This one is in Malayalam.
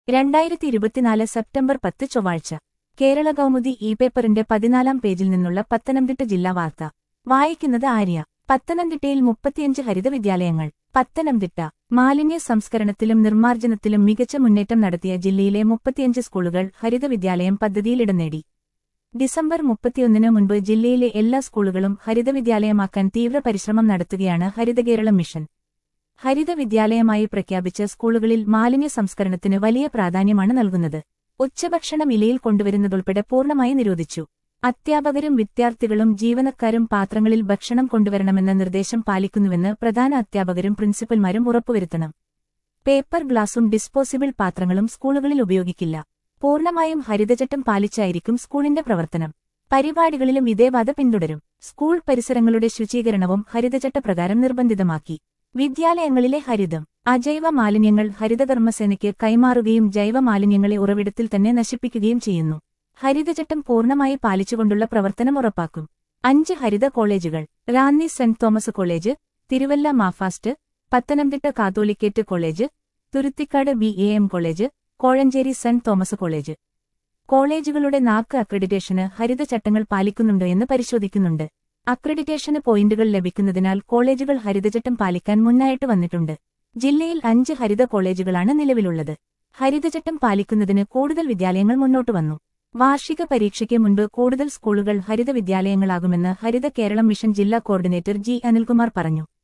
രണ്ടായിരത്തി ഇരുപത്തിനാല് സെപ്റ്റംബർ പത്ത് ചൊവ്വാഴ്ച കേരള കൗമുദി ഇ പേപ്പറിന്റെ പതിനാലാം പേജിൽ നിന്നുള്ള പത്തനംതിട്ട ജില്ലാ വാർത്ത വായിക്കുന്നത് ആര്യ പത്തനംതിട്ടയിൽ മുപ്പത്തിയഞ്ച് ഹരിത വിദ്യാലയങ്ങൾ പത്തനംതിട്ട മാലിന്യ സംസ്കരണത്തിലും നിർമ്മാർജ്ജനത്തിലും മികച്ച മുന്നേറ്റം നടത്തിയ ജില്ലയിലെ മുപ്പത്തിയഞ്ച് സ്കൂളുകൾ ഹരിത വിദ്യാലയം പദ്ധതിയിൽ ഇടം നേടി ഡിസംബർ മുപ്പത്തിയൊന്നിന് മുൻപ് ജില്ലയിലെ എല്ലാ സ്കൂളുകളും ഹരിത വിദ്യാലയമാക്കാൻ തീവ്ര പരിശ്രമം നടത്തുകയാണ് ഹരിതകേരളം മിഷൻ ഹരിത വിദ്യാലയമായി പ്രഖ്യാപിച്ച സ്കൂളുകളിൽ മാലിന്യ സംസ്കരണത്തിന് വലിയ പ്രാധാന്യമാണ് നൽകുന്നത് ഉച്ചഭക്ഷണം ഇലയിൽ കൊണ്ടുവരുന്നതുൾപ്പെടെ പൂർണ്ണമായി നിരോധിച്ചു അധ്യാപകരും വിദ്യാർത്ഥികളും ജീവനക്കാരും പാത്രങ്ങളിൽ ഭക്ഷണം കൊണ്ടുവരണമെന്ന നിർദ്ദേശം പാലിക്കുന്നുവെന്ന് പ്രധാന അധ്യാപകരും പ്രിൻസിപ്പൽമാരും ഉറപ്പുവരുത്തണം പേപ്പർ ഗ്ലാസും ഡിസ്പോസിബിൾ പാത്രങ്ങളും സ്കൂളുകളിൽ ഉപയോഗിക്കില്ല പൂർണ്ണമായും ഹരിതചട്ടം പാലിച്ചായിരിക്കും സ്കൂളിന്റെ പ്രവർത്തനം പരിപാടികളിലും ഇതേ പാത പിന്തുടരും സ്കൂൾ പരിസരങ്ങളുടെ ശുചീകരണവും ഹരിതചട്ടപ്രകാരം നിർബന്ധിതമാക്കി വിദ്യാലയങ്ങളിലെ ഹരിതം അജൈവ മാലിന്യങ്ങൾ ഹരിതകർമ്മസേനയ്ക്ക് കൈമാറുകയും ജൈവ മാലിന്യങ്ങളെ ഉറവിടത്തിൽ തന്നെ നശിപ്പിക്കുകയും ചെയ്യുന്നു ഹരിതചട്ടം പൂർണ്ണമായി പാലിച്ചുകൊണ്ടുള്ള പ്രവർത്തനം ഉറപ്പാക്കും അഞ്ച് ഹരിത കോളേജുകൾ Ranni saint Thomas college Thiruvalla MACFAST Pathanamthitta Catholicate college Thuruthicad B A M college Kozhencherry saint Thomas college കോളേജുകളുടെ നാക്ക് അക്രഡിറ്റേഷന് ഹരിതചട്ടങ്ങൾ പാലിക്കുന്നുണ്ടോ എന്ന് പരിശോധിക്കുന്നുണ്ട് അക്രഡിറ്റേഷന് പോയിന്റുകൾ ലഭിക്കുന്നതിനാൽ കോളേജുകൾ ഹരിതചട്ടം പാലിക്കാൻ മുന്നായിട്ട് വന്നിട്ടുണ്ട് ജില്ലയിൽ അഞ്ച് ഹരിത കോളേജുകളാണ് നിലവിലുള്ളത് ഹരിതചട്ടം പാലിക്കുന്നതിന് കൂടുതൽ വിദ്യാലയങ്ങൾ മുന്നോട്ട് വന്നു വാർഷിക പരീക്ഷയ്ക്ക് മുൻപ് കൂടുതൽ സ്കൂളുകൾ ഹരിത വിദ്യാലയങ്ങളാകുമെന്ന് ഹരിത കേരളം മിഷൻ ജില്ലാ കോർഡിനേറ്റർ ജി അനിൽകുമാർ പറഞ്ഞു